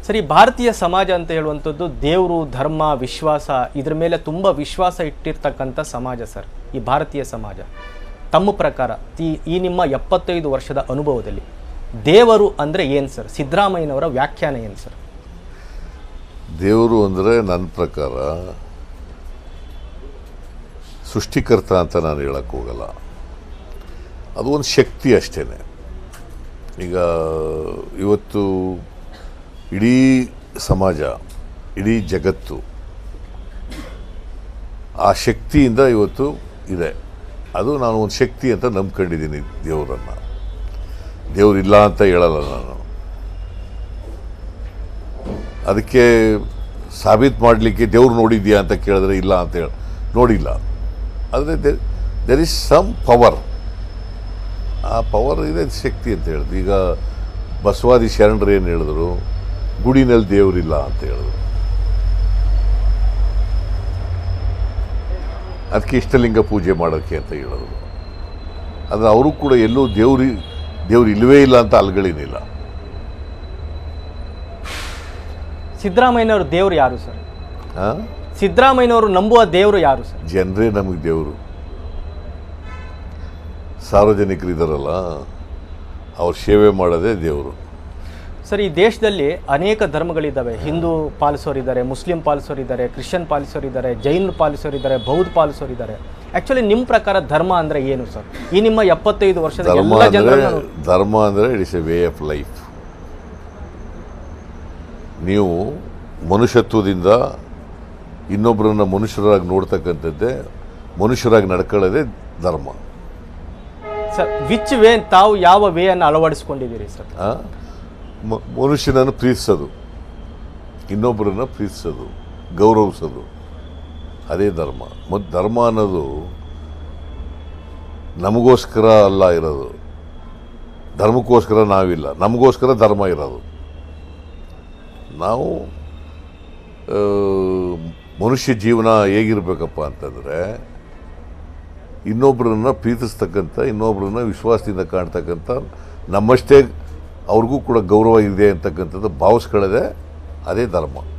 ಸರಿ ಭಾರತೀಯ ಸಮಾಜ ಅಂತ ಹೇಳುವಂಥದ್ದು ದೇವರು ಧರ್ಮ ವಿಶ್ವಾಸ ಇದ್ರ ಮೇಲೆ ತುಂಬ ವಿಶ್ವಾಸ ಇಟ್ಟಿರ್ತಕ್ಕಂಥ ಸಮಾಜ ಸರ್ ಈ ಭಾರತೀಯ ಸಮಾಜ ತಮ್ಮ ಪ್ರಕಾರ ಈ ಈ ನಿಮ್ಮ ಎಪ್ಪತ್ತೈದು ವರ್ಷದ ಅನುಭವದಲ್ಲಿ ದೇವರು ಅಂದರೆ ಏನು ಸರ್ ಸಿದ್ದರಾಮಯ್ಯನವರ ವ್ಯಾಖ್ಯಾನ ಏನು ಸರ್ ದೇವರು ಅಂದರೆ ನನ್ನ ಪ್ರಕಾರ ಸೃಷ್ಟಿಕರ್ತ ಅಂತ ನಾನು ಹೇಳಕ್ಕೆ ಹೋಗಲ್ಲ ಅದು ಒಂದು ಶಕ್ತಿ ಅಷ್ಟೇ ಈಗ ಇವತ್ತು ಇಡೀ ಸಮಾಜ ಇಡೀ ಜಗತ್ತು ಆ ಶಕ್ತಿಯಿಂದ ಇವತ್ತು ಇದೆ ಅದು ನಾನು ಒಂದು ಶಕ್ತಿ ಅಂತ ನಂಬ್ಕೊಂಡಿದ್ದೀನಿ ದೇವರನ್ನು ದೇವರಿಲ್ಲ ಅಂತ ಹೇಳಲ್ಲ ನಾನು ಅದಕ್ಕೆ ಸಾಬೀತು ಮಾಡಲಿಕ್ಕೆ ದೇವ್ರು ನೋಡಿದ್ಯಾ ಅಂತ ಕೇಳಿದ್ರೆ ಇಲ್ಲ ಅಂತ ಹೇಳಿ ನೋಡಿಲ್ಲ ಆದರೆ ದೆರ್ ಇಸ್ ಸಮ್ ಪವರ್ ಆ ಪವರ್ ಇದೆ ಶಕ್ತಿ ಅಂತ ಹೇಳಿದ್ರು ಈಗ ಬಸವಾದಿ ಶರಣರು ಏನು ಹೇಳಿದ್ರು ಗುಡಿನಲ್ಲಿ ದೇವರಿಲ್ಲ ಅಂತ ಹೇಳಿದ್ರು ಅದಕ್ಕೆ ಇಷ್ಟಲಿಂಗ ಪೂಜೆ ಮಾಡೋಕ್ಕೆ ಅಂತ ಹೇಳಿದ್ರು ಆದರೆ ಅವರು ಕೂಡ ಎಲ್ಲೂ ದೇವ್ರಿ ದೇವ್ರು ಇಲ್ಲವೇ ಇಲ್ಲ ಅಂತ ಅಲ್ಗಳಿನಿಲ್ಲ ಸಿದ್ದರಾಮಯ್ಯನವರು ದೇವರು ಯಾರು ಸರ್ ಹಾಂ ಸಿದ್ದರಾಮಯ್ಯನವರು ನಂಬುವ ದೇವರು ಯಾರು ಸರ್ ಜನರೇ ನಮಗೆ ದೇವರು ಸಾರ್ವಜನಿಕರಿದ್ದಾರಲ್ಲ ಅವ್ರ ಸೇವೆ ಮಾಡೋದೇ ದೇವರು ಸರ್ ಈ ದೇಶದಲ್ಲಿ ಅನೇಕ ಧರ್ಮಗಳಿದ್ದಾವೆ ಹಿಂದೂ ಪಾಲಿಸೋರಿದ್ದಾರೆ ಮುಸ್ಲಿಂ ಪಾಲಿಸೋರಿದ್ದಾರೆ ಕ್ರಿಶ್ಚಿಯನ್ ಪಾಲಿಸೋರಿದ್ದಾರೆ ಜೈನ್ ಪಾಲಿಸೋರಿದ್ದಾರೆ ಬೌದ್ಧ ಪಾಲಿಸೋರಿದ್ದಾರೆ ಆ್ಯಕ್ಚುಲಿ ನಿಮ್ಮ ಪ್ರಕಾರ ಧರ್ಮ ಅಂದರೆ ಏನು ಸರ್ ಈ ನಿಮ್ಮ ಎಪ್ಪತ್ತೈದು ವರ್ಷದ ಧರ್ಮ ಎಲ್ಲ ಅಂದರೆ ಜನರನ್ನು ಧರ್ಮ ಅಂದರೆ it is a way of life ನೀವು ಮನುಷ್ಯತ್ವದಿಂದ ಇನ್ನೊಬ್ಬರನ್ನ ಮನುಷ್ಯರಾಗಿ ನೋಡ್ತಕ್ಕಂಥದ್ದೇ ಮನುಷ್ಯರಾಗಿ ನಡ್ಕೊಳ್ಳೋದೇ ಧರ್ಮ ಸರ್ ವಿಚ್ ವೇ ತಾವು ಯಾವ ವೇ ಅನ್ನು ಅಳವಡಿಸ್ಕೊಂಡಿದ್ದೀರಿ ಸರ್ ಆ? ಮ- ಮನುಷ್ಯನನ್ನು ಪ್ರೀತಿಸೋದು ಇನ್ನೊಬ್ಬರನ್ನ ಪ್ರೀತಿಸೋದು ಗೌರವಿಸೋದು ಅದೇ ಧರ್ಮ ಮತ್ತು ಧರ್ಮ ಅನ್ನೋದು ನಮಗೋಸ್ಕರ ಅಲ್ಲ ಇರೋದು ಧರ್ಮಕ್ಕೋಸ್ಕರ ನಾವಿಲ್ಲ ನಮಗೋಸ್ಕರ ಧರ್ಮ ಇರೋದು ನಾವು ಆ, ಮನುಷ್ಯ ಜೀವನ ಹೇಗಿರ್ಬೇಕಪ್ಪ ಅಂತಂದರೆ ಇನ್ನೊಬ್ಬರನ್ನ ಪ್ರೀತಿಸ್ತಕ್ಕಂಥ ಇನ್ನೊಬ್ಬರನ್ನ ವಿಶ್ವಾಸದಿಂದ ಕಾಣ್ತಕ್ಕಂಥ ನಮ್ಮಷ್ಟೇ ಅವ್ರಿಗೂ ಕೂಡ ಗೌರವ ಇದೆ ಅಂತಕ್ಕಂಥದ್ದು ಭಾವಿಸ್ಕೊಳ್ಳೋದೇ ಅದೇ ಧರ್ಮ